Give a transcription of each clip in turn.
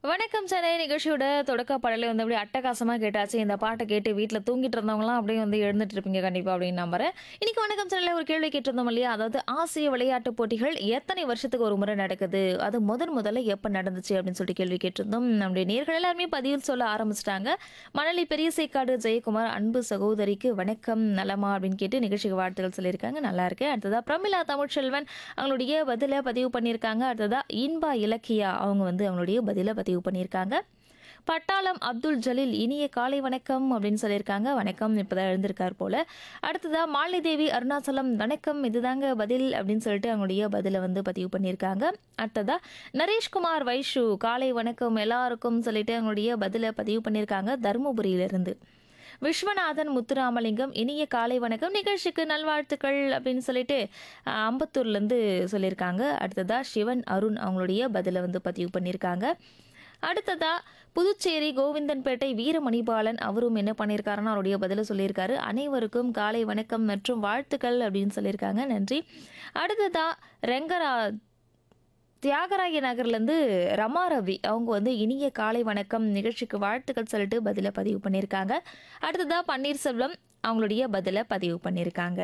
வணக்கம் சென்னை நிகழ்ச்சியோட தொடக்க பாடலே வந்து அப்படியே அட்டகாசமாக கேட்டாச்சு இந்த பாட்டை கேட்டு வீட்டில் தூங்கிட்டு இருந்தவங்களாம் அப்படியே வந்து எழுந்துட்டு இருப்பீங்க கண்டிப்பாக அப்படின்னு நம்புறேன் இன்னைக்கு வணக்கம் சென்னையில் ஒரு கேள்வி கேட்டிருந்தோம் இல்லையா அதாவது ஆசிய விளையாட்டுப் போட்டிகள் எத்தனை வருஷத்துக்கு ஒரு முறை நடக்குது அது முதன் முதல்ல எப்போ நடந்துச்சு அப்படின்னு சொல்லிட்டு கேள்வி கேட்டிருந்தோம் நம்முடைய நேர்கள் எல்லாருமே பதிவில் சொல்ல ஆரம்பிச்சிட்டாங்க மணலி பெரியசைக்காடு ஜெயக்குமார் அன்பு சகோதரிக்கு வணக்கம் நலமா அப்படின்னு கேட்டு நிகழ்ச்சிக்கு வாழ்த்துக்கள் சொல்லியிருக்காங்க நல்லா இருக்கு அடுத்ததா பிரமிளா தமிழ்ச்செல்வன் அவங்களுடைய பதிலை பதிவு பண்ணியிருக்காங்க அடுத்ததா இன்பா இலக்கியா அவங்க வந்து அவங்களுடைய பதிலை பதிவு பண்ணியிருக்காங்க பட்டாளம் அப்துல் ஜலீல் இனிய காலை வணக்கம் அப்படின்னு சொல்லியிருக்காங்க வணக்கம் இப்போதான் எழுந்திருக்கார் போல அடுத்ததா மாலிதேவி அருணாச்சலம் வணக்கம் இதுதாங்க பதில் அப்படின்னு சொல்லிட்டு அவங்களுடைய பதிலை வந்து பதிவு பண்ணியிருக்காங்க அடுத்ததா நரேஷ்குமார் வைஷு காலை வணக்கம் எல்லாருக்கும் சொல்லிட்டு அவங்களுடைய பதிலை பதிவு பண்ணியிருக்காங்க தருமபுரியிலிருந்து விஸ்வநாதன் முத்துராமலிங்கம் இனிய காலை வணக்கம் நிகழ்ச்சிக்கு நல்வாழ்த்துக்கள் அப்படின்னு சொல்லிட்டு அஹ், அம்பத்தூர்லேருந்து சொல்லியிருக்காங்க அடுத்ததா சிவன் அருண் அவங்களுடைய பதிலை வந்து பதிவு பண்ணியிருக்காங்க அடுத்ததா புதுச்சேரி கோவிந்தன்பேட்டை வீரமணிபாலன் அவரும் என்ன பண்ணியிருக்காருன்னா அவருடைய பதிலை சொல்லியிருக்காரு அனைவருக்கும் காலை வணக்கம் மற்றும் வாழ்த்துக்கள் அப்படின்னு சொல்லியிருக்காங்க நன்றி அடுத்ததா ரெங்கரா தியாகராய நகர்லேருந்து ரமா ரவி அவங்க வந்து இனிய காலை வணக்கம் நிகழ்ச்சிக்கு வாழ்த்துக்கள் சொல்லிட்டு பதிலை பதிவு பண்ணியிருக்காங்க அடுத்ததா பன்னீர்செல்வம் அவங்களுடைய பதிலை பதிவு பண்ணியிருக்காங்க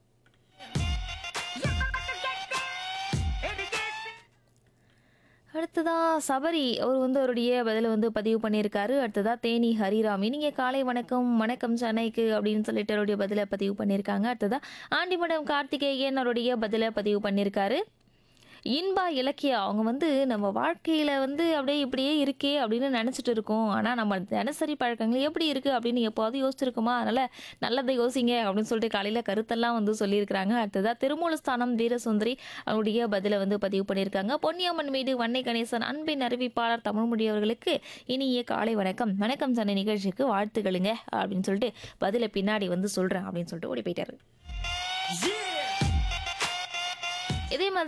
அடுத்ததா சபரி அவர் வந்து அவருடைய பதிலை வந்து பதிவு பண்ணியிருக்காரு அடுத்ததா தேனி ஹரிராம் இனிய காலை வணக்கம் வணக்கம் சென்னைக்கு அப்படின்னு சொல்லிட்டு அவருடைய பதிலை பதிவு பண்ணியிருக்காங்க அடுத்ததா ஆண்டிமடம் கார்த்திகேயன் அவருடைய பதிலை பதிவு பண்ணியிருக்காரு இன்பா இலக்கியா அவங்க வந்து நம்ம வாழ்க்கையில் வந்து அப்படியே இப்படியே இருக்கே அப்படின்னு நினச்சிட்டு இருக்கோம் ஆனால் நம்ம தினசரி பழக்கங்கள் எப்படி இருக்குது அப்படின்னு எப்போது யோசிச்சிருக்குமா அதனால் நல்லதை யோசிங்க அப்படின்னு சொல்லிட்டு காலையில் கருத்தெல்லாம் வந்து சொல்லியிருக்கிறாங்க அடுத்ததாக திருமூலஸ்தானம் வீரசுந்தரி அவருடைய பதிலை வந்து பதிவு பண்ணியிருக்காங்க பொன்னியம்மன் மீது வன்னை கணேசன் அன்பின் அறிவிப்பாளர் தமிழ்மொழி அவர்களுக்கு இனிய காலை வணக்கம் வணக்கம் சென்னை நிகழ்ச்சிக்கு வாழ்த்துக்களுங்க அப்படின்னு சொல்லிட்டு பதிலை பின்னாடி வந்து சொல்கிறேன் அப்படின்னு சொல்லிட்டு ஓடி போயிட்டாரு இதே மாதிரி